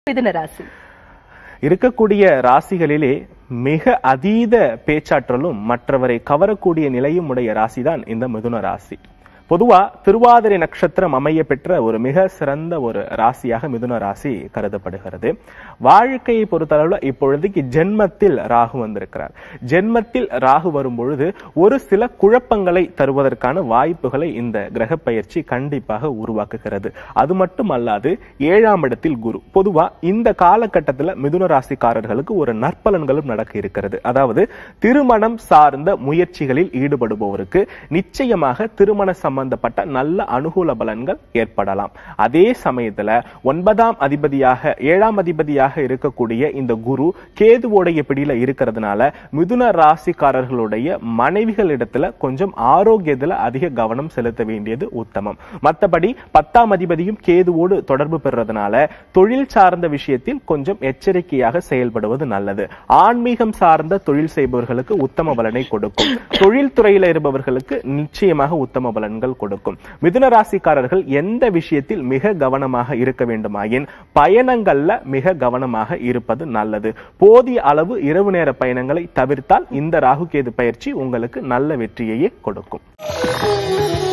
மிதுன ராசி இருக்கக்கூடிய ராசிகளிலே மிக அதீத பேச்சாற்றலும் மற்றவரை கவரக்கூடிய நிலையும் உடைய ராசிதான் இந்த மிதுன ராசி பொதுவா திருவாதிரை நட்சத்திரம் அமைய பெற்ற ஒரு மிக சிறந்த ஒரு ராசியாக மிதுன ராசி கருதப்படுகிறது வாழ்க்கையை பொறுத்தளவுல இப்பொழுதைக்கு ஜென்மத்தில் ராகு வந்திருக்கிறார் ஜென்மத்தில் ராகு வரும் பொழுது ஒரு சில குழப்பங்களை தருவதற்கான வாய்ப்புகளை இந்த கிரக பயிற்சி கண்டிப்பாக உருவாக்குகிறது அது மட்டும் அல்லாது ஏழாம் இடத்தில் குரு பொதுவா இந்த காலகட்டத்தில் மிதுன ராசிக்காரர்களுக்கு ஒரு நற்பலன்களும் நடக்க இருக்கிறது அதாவது திருமணம் சார்ந்த முயற்சிகளில் ஈடுபடுபவருக்கு நிச்சயமாக திருமண சம்பந்தப்பட்ட நல்ல அனுகூல பலன்கள் ஏற்படலாம் அதே சமயத்துல ஒன்பதாம் அதிபதியாக ஏழாம் அதிபதியாக இருக்கக்கூடிய இந்த குரு கேதுவோடைய பிடியில இருக்கிறதுனால மிதுன ராசிக்காரர்களுடைய மனைவிகளிடத்துல கொஞ்சம் ஆரோக்கியத்துல அதிக கவனம் செலுத்த வேண்டியது உத்தமம் மத்தபடி பத்தாம் அதிபதியும் கேதுவோடு தொடர்பு பெறுறதுனால தொழில் சார்ந்த விஷயத்தில் கொஞ்சம் எச்சரிக்கையாக செயல்படுவது நல்லது ஆன்மீகம் சார்ந்த தொழில் செய்பவர்களுக்கு உத்தம பலனை கொடுக்கும் தொழில் துறையில இருப்பவர்களுக்கு நிச்சயமாக உத்தம பலன்கள் கொடுக்கும் மிதுன ராசிக்காரர்கள் எந்த விஷயத்தில் மிக கவனமாக இருக்க வேண்டுமாயின் பயணங்கள்ல மிக கவனமாக இருப்பது நல்லது போதிய அளவு இரவு நேர பயணங்களை தவிர்த்தால் இந்த ராகு கேது பயிற்சி உங்களுக்கு நல்ல வெற்றியையே கொடுக்கும்